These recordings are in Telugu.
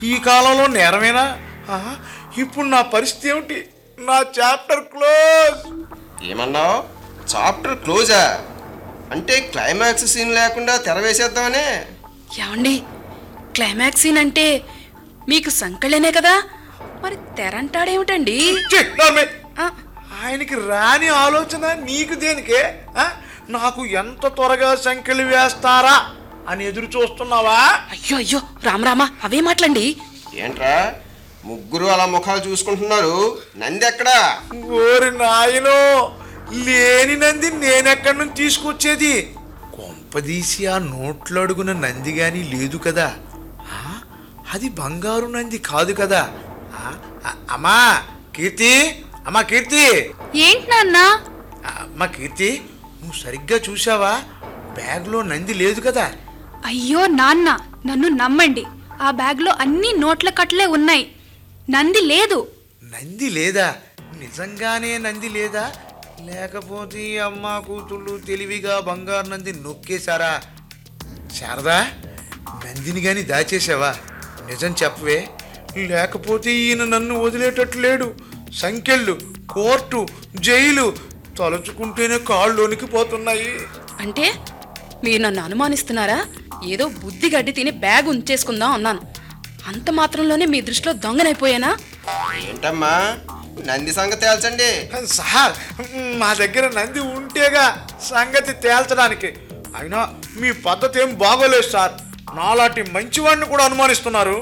ఈ కాలంలో నేరమేనా ఆ, ఇప్పుడు నా పరిస్థితి ఏమిటి నా చాప్టర్ క్లోజ్ ఏమన్నావు చాప్టర్ క్లోజా అంటే క్లైమాక్స్ సీన్ లేకుండా తెర వేసేద్దామనే ఏమండి క్లైమాక్స్ సీన్ అంటే మీకు సంకళ్ళనే కదా మరి తెరంటాడేమిటండి ఛీ, నోర్మే. ఆ, ఆయనకి రాని ఆలోచన నీకు దేనికే ఆ? నాకు ఎంత త్వరగా సంఖ్యలు వేస్తారా అని ఎదురు చూస్తున్నావా అయ్యో అయ్యో రామరామా అవే మాటలండి ఏంట్రా ముగ్గురు అలా ముఖాలు చూసుకుంటున్నారు నంది ఎక్కడా ఓరి నాయనో లేని నంది నేనెక్కడి నుంచి తీసుకొచ్చేది కొంపదీసి ఆ నోట్లో అడుగున నంది గాని లేదు కదా ఆ? అది బంగారు నంది కాదు కదా ఆ? ఆ, అమ్మా కీర్తి అమ్మా కీర్తి ఏంటి నాన్న ఆ, అమ్మా కీర్తి నువ్వు సరిగ్గా చూసావా బ్యాగ్లో నంది లేదు కదా అయ్యో నాన్న నన్ను నమ్మండి ఆ బ్యాగ్లో అన్ని నోట్ల కట్టలే ఉన్నాయి నంది లేదు నంది లేదా నిజంగానే నంది లేదా లేకపోతే ఈ అమ్మ కూతుళ్ళు తెలివిగా బంగారు నంది నొక్కేశారా శారదా నందిని గాని దాచేసావా నిజం చెప్పవే లేకపోతే ఈయన నన్ను వదిలేటట్టు లేడు సంఖ్యలు కోర్టు జైలు తలుచుకుంటేనే కాళ్ళలోనికి పోతున్నాయి అంటే మీరు నన్ను అనుమానిస్తున్నారా ఏదో బుద్ధి గడ్డి తిని బ్యాగ్ ఉంచేసుకుందాం అన్నాను అంత మాత్రంలోనే మీ దృష్టిలో దొంగనైపోయానా ఏంటమ్మా నంది సంగతి తేల్చండి సార్ మా దగ్గర నంది ఉంటేగా సంగతి తేల్చడానికి అయినా మీ పద్ధతి ఏం బాగోలేదు సార్ నాలాంటి మంచివాడిని కూడా అనుమానిస్తున్నారు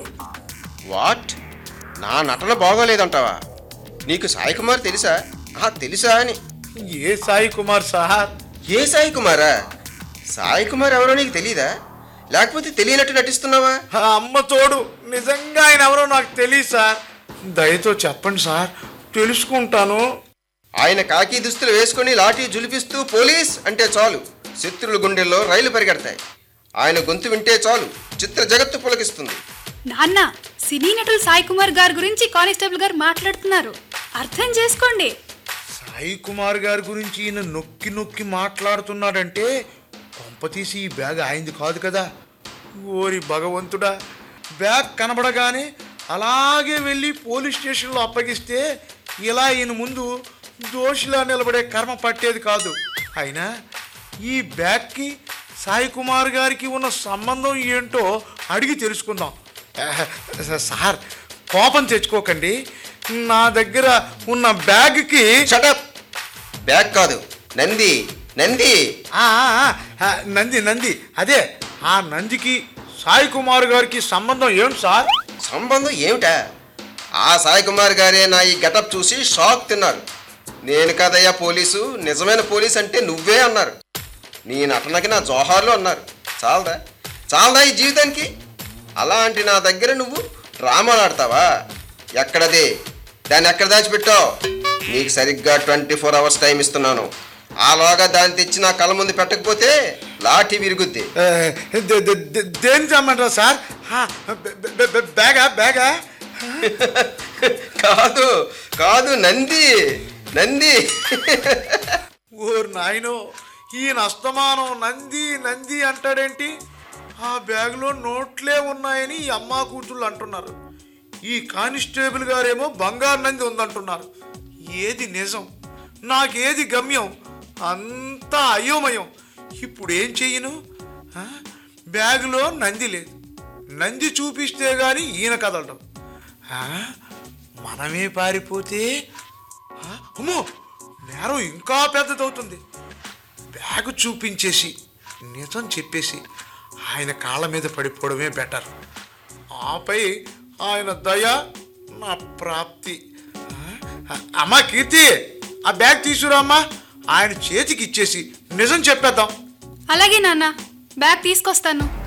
వాట్ నా నటన బాగోలేదంటావా నీకు సాయి కుమార్ తెలుసా ఆ తెలుసా అని ఏ సాయి కుమార్ సార్ ఏ సాయి కుమారా సాయి కుమార్ ఎవరో నీకు తెలీదా లేకపోతే తెలియనట్టు నటిస్తున్నావా ఆ అమ్మ తోడు నిజంగా ఆయన ఎవరో నాకు తెలియదు సార్ దయతో చెప్పండి సార్ తెలుసుకుంటాను ఆయన కాకి దుస్తులు వేసుకొని లాఠీ జులిపిస్తూ పోలీస్ అంటే చాలు శత్రుల గుండెల్లో రైలు పరిగెడతాయి ఆయన గొంతు వింటే చాలు చిత్ర జగత్తు పులకిస్తుంది నాన్న సినీ నటులు సాయి కుమార్ గారి గురించి కానిస్టేబుల్ గారు మాట్లాడుతున్నారు అర్థం చేసుకోండి సాయి కుమార్ గారి గురించి ఈయన నొక్కి నొక్కి మాట్లాడుతున్నాడంటే కొంపతీసి ఈ బ్యాగ్ ఆయనది కాదు కదా ఓరి భగవంతుడా బ్యాగ్ కనబడగానే అలాగే వెళ్ళి పోలీస్ స్టేషన్లో అప్పగిస్తే ఇలా ఈయన ముందు దోషిలా నిలబడే కర్మ పట్టేది కాదు అయినా ఈ బ్యాగ్కి సాయి కుమార్ గారికి ఉన్న సంబంధం ఏంటో అడిగి తెలుసుకుందాం ఆహ్, సార్ కోపం తెచ్చుకోకండి నా దగ్గర ఉన్న బ్యాగ్కి షటప్ బ్యాగ్ కాదు నంది నంది ఆ, ఆ, ఆ, నంది నంది అదే ఆ నందికి సాయి కుమార్ గారికి సంబంధం ఏంటి సార్ సంబంధం ఏమిటా ఆ సాయి కుమార్ గారే నా ఈ గెటప్ చూసి షాక్ తిన్నారు నేను కాదయ్యా పోలీసు నిజమైన పోలీస్ అంటే నువ్వే అన్నారు నీ నటనకి నా జోహార్లు అన్నారు చాలదా చాలదా ఈ జీవితానికి అలాంటి నా దగ్గర నువ్వు డ్రామాలు ఆడతావా ఎక్కడది దాన్ని ఎక్కడ దాచిపెట్టావు నీకు సరిగ్గా ట్వంటీ ఫోర్ అవర్స్ టైం ఇస్తున్నాను ఆలోగా దాన్ని తెచ్చి నా కళ్ళ ముందు పెట్టకపోతే లాఠీ విరుగుద్ది ఏ, దే- దే- దే- దేని చెప్పమంటారా సార్ ఆ, బె- బె- బె- బ్యాగా బ్యాగా కాదు కాదు నంది నంది ఓర్ నాయనో ఈయన అస్తమానం నంది నంది అంటాడేంటి ఆ బ్యాగ్లో నోట్లే ఉన్నాయని ఈ అమ్మా కూతుళ్ళు అంటున్నారు ఈ కానిస్టేబుల్ గారేమో బంగారు నంది ఉందంటున్నారు ఏది నిజం నాకేది గమ్యం అంతా అయోమయం ఇప్పుడు ఏం చెయ్యను ఆ? బ్యాగులో నంది లేదు నంది చూపిస్తే గాని ఈయన కదలడం ఆ? మనమే పారిపోతే ఆ? అమ్మో నేరం ఇంకా పెద్దదవుతుంది బ్యాగ్ చూపించేసి నిజం చెప్పేసి ఆయన కాళ్ళ మీద పడిపోవడమే బెటర్ ఆపై ఆయన దయ నా ప్రాప్తి ఆ? అమ్మా కీర్తి ఆ బ్యాగ్ తీసుకురా అమ్మా ఆయన చేతికి ఇచ్చేసి నిజం చెప్పేద్దాం అలాగే నాన్న బ్యాగ్ తీసుకొస్తాను